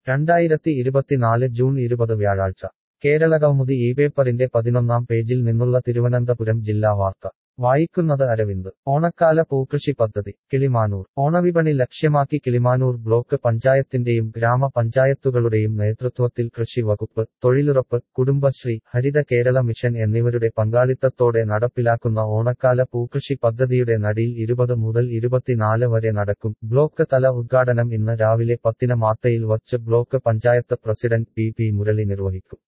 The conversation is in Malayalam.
രണ്ടായിരത്തി ഇരുപത്തിനാല് ജൂൺ ഇരുപത് വ്യാഴാഴ്ച കേരളകൗമുദി ഈ പേപ്പറിന്റെ പതിനൊന്നാം പേജിൽ നിന്നുള്ള തിരുവനന്തപുരം ജില്ലാ വാർത്ത വായിക്കുന്നത് അരവിന്ദ് ഓണക്കാല പൂക്കൃഷി പദ്ധതി കിളിമാനൂർ ഓണവിപണി ലക്ഷ്യമാക്കി കിളിമാനൂർ ബ്ലോക്ക് പഞ്ചായത്തിന്റെയും ഗ്രാമപഞ്ചായത്തുകളുടെയും നേതൃത്വത്തിൽ കൃഷി വകുപ്പ് തൊഴിലുറപ്പ് കുടുംബശ്രീ ഹരിത കേരള മിഷൻ എന്നിവരുടെ പങ്കാളിത്തത്തോടെ നടപ്പിലാക്കുന്ന ഓണക്കാല പൂക്കൃഷി പദ്ധതിയുടെ നടിയിൽ ഇരുപത് മുതൽ ഇരുപത്തിനാല് വരെ നടക്കും ബ്ലോക്ക് തല ഉദ്ഘാടനം ഇന്ന് രാവിലെ പത്തിന് മാത്തയിൽ വച്ച് block panchayat president P P Murali നിർവഹിക്കും